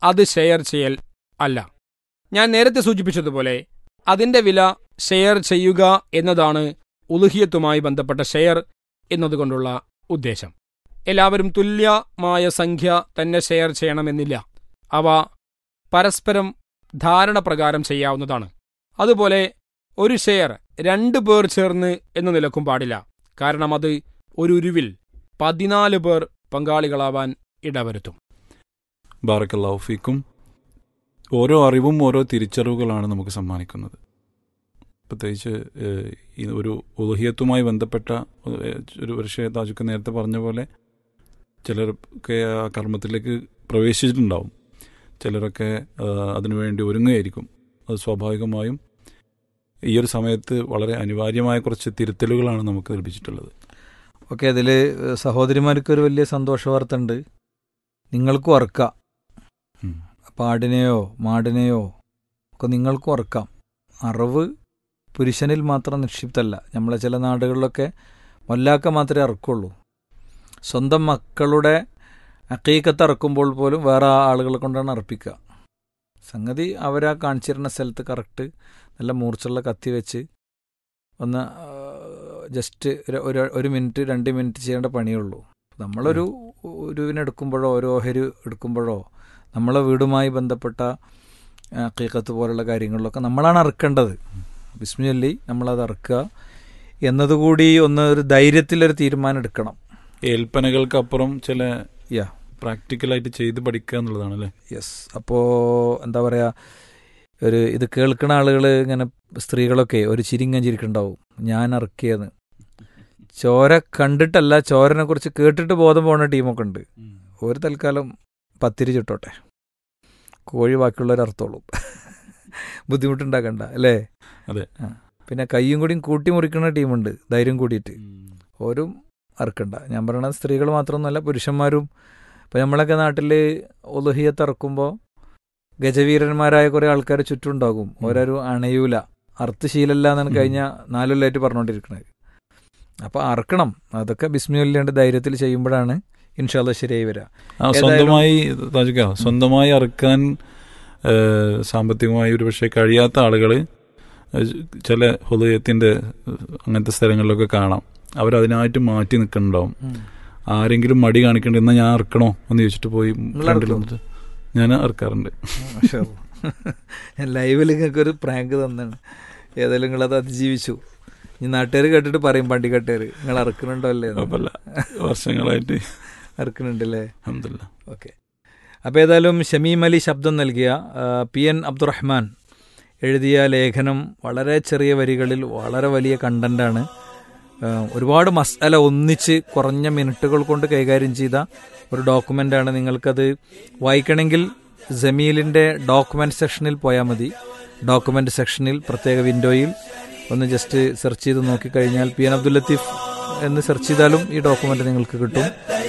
അത് ഷെയർ ചെയ്യൽ അല്ല ഞാൻ നേരത്തെ സൂചിപ്പിച്ചതുപോലെ അതിന്റെ വില ഷെയർ ചെയ്യുക എന്നതാണ് ഉലുഹിയത്തുമായി ബന്ധപ്പെട്ട ഷെയർ എന്നതുകൊണ്ടുള്ള ഉദ്ദേശം എല്ലാവരും തുല്യമായ സംഖ്യ തന്നെ ഷെയർ ചെയ്യണമെന്നില്ല അവ പരസ്പരം ധാരണ പ്രകാരം ചെയ്യാവുന്നതാണ് അതുപോലെ ഒരു ഷെയർ രണ്ടു പേർ ചേർന്ന് എന്ന നിലക്കും പാടില്ല കാരണം അത് ഒരു ഉരുവിൽ പതിനാല് പേർ പങ്കാളികളാവാൻ ഇടവരുത്തും ബാറക്കല്ലാഹു ഫീക്കും ഓരോ അറിവും ഓരോ തിരിച്ചറിവുകളാണ് നമുക്ക് സമ്മാനിക്കുന്നത് പ്രത്യേകിച്ച് ഏഹ്, ഈ ഒരു ഉലഹിയത്തുമായി ബന്ധപ്പെട്ട ഏഹ്, ഒരു പക്ഷേ താജുക്ക് നേരത്തെ പറഞ്ഞ പോലെ ചിലരൊക്കെ ആ കർമ്മത്തിലേക്ക് പ്രവേശിച്ചിട്ടുണ്ടാവും ചിലരൊക്കെ ഏഹ്, അതിനുവേണ്ടി ഒരുങ്ങുകയായിരിക്കും അത് സ്വാഭാവികമായും ഈ ഒരു സമയത്ത് വളരെ അനിവാര്യമായ കുറച്ച് തിരുത്തലുകളാണ് നമുക്ക് ലഭിച്ചിട്ടുള്ളത് ഓക്കെ അതിൽ സഹോദരിമാർക്ക് ഒരു വലിയ സന്തോഷ വാർത്ത ഉണ്ട് നിങ്ങൾക്കും ഉറക്കാം ഉം. പാടിനെയോ മാടിനെയോ ഒക്കെ നിങ്ങൾക്കും ഉറക്കാം അറിവ് പുരുഷനിൽ മാത്രം നിക്ഷിപ്തല്ല നമ്മളെ ചില നാടുകളിലൊക്കെ മൊല്ലാക്ക മാത്രമേ ഇറക്കുള്ളൂ സ്വന്തം മക്കളുടെ അക്കീക്കത്ത് ഇറക്കുമ്പോൾ പോലും വേറെ ആളുകളെ കൊണ്ടാണ് അർപ്പിക്കുക സംഗതി അവരാ കാണിച്ചിരുന്ന സ്ഥലത്ത് കറക്റ്റ് നല്ല മൂർച്ചുള്ള കത്തി വെച്ച് ഒന്ന് ജസ്റ്റ് ഒരു ഒരു- ഒരു മിനിറ്റ് രണ്ട് മിനിറ്റ് ചെയ്യേണ്ട പണിയുള്ളൂ നമ്മളൊരു ഉരുവിനെടുക്കുമ്പോഴോ ഒരു ഓഹരി എടുക്കുമ്പോഴോ നമ്മളെ വീടുമായി ബന്ധപ്പെട്ട അക്കീക്കത്ത് പോലുള്ള കാര്യങ്ങളിലൊക്കെ നമ്മളാണ് അറക്കേണ്ടത് ബിസ്മില്ലി നമ്മളത് അറക്കുക എന്നതുകൂടി ഒന്ന് ഒരു ധൈര്യത്തിലൊരു തീരുമാനം എടുക്കണം ഏൽപ്പനകൾക്കപ്പുറം ചില യാ പ്രാക്ടിക്കലായിട്ട് ചെയ്ത് പഠിക്കുക എന്നുള്ളതാണ് അല്ലേ യെസ് അപ്പോൾ എന്താ പറയുക ഒരു ഇത് കേൾക്കുന്ന ആളുകൾ ഇങ്ങനെ സ്ത്രീകളൊക്കെ ഒരു ചിരിങ്ങൻ ചിരിക്കുണ്ടാവും ഞാൻ ഇറക്കിയെന്ന് ചോര കണ്ടിട്ടല്ല ചോരനെ കുറിച്ച് കേട്ടിട്ട് ബോധം പോകുന്ന ടീമൊക്കെ ഉണ്ട് ഒരു തൽക്കാലം പത്തിരി ചുട്ടോട്ടെ കോഴി ബാക്കിയുള്ളവർ അർത്ഥോളും ബുദ്ധിമുട്ടുണ്ടാക്കണ്ട അല്ലേ അതെ. ആ. പിന്നെ കയ്യും കൂടിയും കൂട്ടി മുറിക്കുന്ന ടീമുണ്ട് ധൈര്യം കൂടിയിട്ട് ഓരും അറക്കണ്ട ഞാൻ പറയണത് സ്ത്രീകൾ മാത്രമൊന്നുമല്ല പുരുഷന്മാരും ഇപ്പം നമ്മളൊക്കെ നാട്ടിൽ ഒലുഹിയത്ത് ഇറക്കുമ്പോൾ ഗജവീരന്മാരായ കുറേ ആൾക്കാർ ചുറ്റുണ്ടാകും ഓരോരു അണയൂല അർത്ഥ ശീലല്ല എന്നാണ് ഉം. കഴിഞ്ഞ നാലുകൊല്ലമായിട്ട് പറഞ്ഞുകൊണ്ടിരിക്കുന്നത് അപ്പോൾ അറക്കണം അതൊക്കെ ബിസ്മില്ലാണ്ട് ധൈര്യത്തിൽ ചെയ്യുമ്പോഴാണ് ഇൻഷാല്ല ശരിയായി വരിക ആ സ്വന്തമായി താജിക്ക സ്വന്തമായി അറുക്കാൻ ഏഹ്, സാമ്പത്തികമായി ഒരു പക്ഷേ കഴിയാത്ത ആളുകൾ ചില ഹൃദയത്തിന്റെ അങ്ങനത്തെ സ്ഥലങ്ങളിലൊക്കെ കാണാം അവരതിനായിട്ട് മാറ്റി നിൽക്കുന്നുണ്ടാവും ആരെങ്കിലും മടി കാണിക്കണ്ട എന്നാ ഞാൻ ഇറക്കണോ എന്ന് ചോദിച്ചിട്ട് പോയി നിങ്ങൾ ഫ്രണ്ടിൽ ഇറക്കുമോ? നിന്നിട്ട് ഞാൻ ഇറക്കാറുണ്ട് ഞാൻ ലൈവിൽ നിങ്ങൾക്ക് ഒരു പ്രാങ്ക് തന്നാണ് ഏതായാലും നിങ്ങളത് അതിജീവിച്ചു ഇനി നാട്ടുകാർ കേട്ടിട്ട് പറയും പണ്ടിക്കട്ടുകാർ നിങ്ങൾ ഇറക്കുന്നുണ്ടോ അല്ലേ എന്ന്. കുഴപ്പമില്ല വർഷങ്ങളായിട്ട് ഇറക്കുന്നുണ്ടല്ലേ അഹമ്മദില്ല ഓക്കെ അപ്പോൾ ഏതായാലും ഷമീം അലി ശബ്ദം നൽകിയ ആ, പി എൻ അബ്ദുറഹ്മാൻ എഴുതിയ ലേഖനം വളരെ ചെറിയ വരികളിൽ വളരെ വലിയ കണ്ടന്റാണ് ആ, ഒരുപാട് മസാല ഒന്നിച്ച് കുറഞ്ഞ മിനിറ്റുകൾ കൊണ്ട് കൈകാര്യം ചെയ്ത ഒരു ഡോക്യുമെൻ്റാണ് നിങ്ങൾക്കത് വായിക്കണമെങ്കിൽ ജമീലിൻ്റെ ഡോക്യുമെൻ്റ് സെക്ഷനിൽ പോയാൽ മതി ഡോക്യുമെൻ്റ് സെക്ഷനിൽ പ്രത്യേക വിൻഡോയിൽ ഒന്ന് ജസ്റ്റ് സെർച്ച് ചെയ്ത് നോക്കിക്കഴിഞ്ഞാൽ പി എൻ അബ്ദുൽ ലത്തീഫ് എന്ന് സെർച്ച് ചെയ്താലും ഈ ഡോക്യുമെൻ്റ് നിങ്ങൾക്ക് കിട്ടും